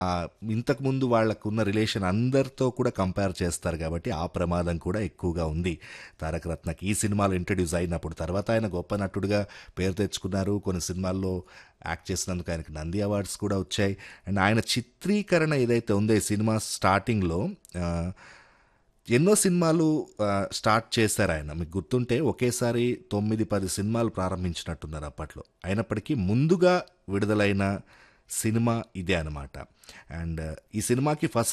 ఆహ్, ఇంతకుముందు వాళ్ళకున్న రిలేషన్ అందరితో కూడా కంపేర్ చేస్తారు కాబట్టి ఆ ప్రమాదం కూడా ఎక్కువగా ఉంది తారక రత్నకి ఈ సినిమాలో ఇంట్రడ్యూస్ అయినప్పుడు తర్వాత ఆయన గొప్ప నటుడుగా పేరు తెచ్చుకున్నారు కొన్ని సినిమాల్లో యాక్ట్ చేసినందుకు ఆయనకి నంది అవార్డ్స్ కూడా వచ్చాయి అండ్ ఆయన చిత్రీకరణ ఏదైతే ఉందో ఈ సినిమా స్టార్టింగ్లో ఆ, ఎన్నో సినిమాలు ఆ, స్టార్ట్ చేశారు ఆయన మీకు గుర్తుంటే ఒకేసారి తొమ్మిది పది సినిమాలు ప్రారంభించినట్టున్నారు అప్పట్లో అయినప్పటికీ ముందుగా విడుదలైన సినిమా ఇదే అనమాట అండ్ ఈ సినిమాకి ఫస్ట్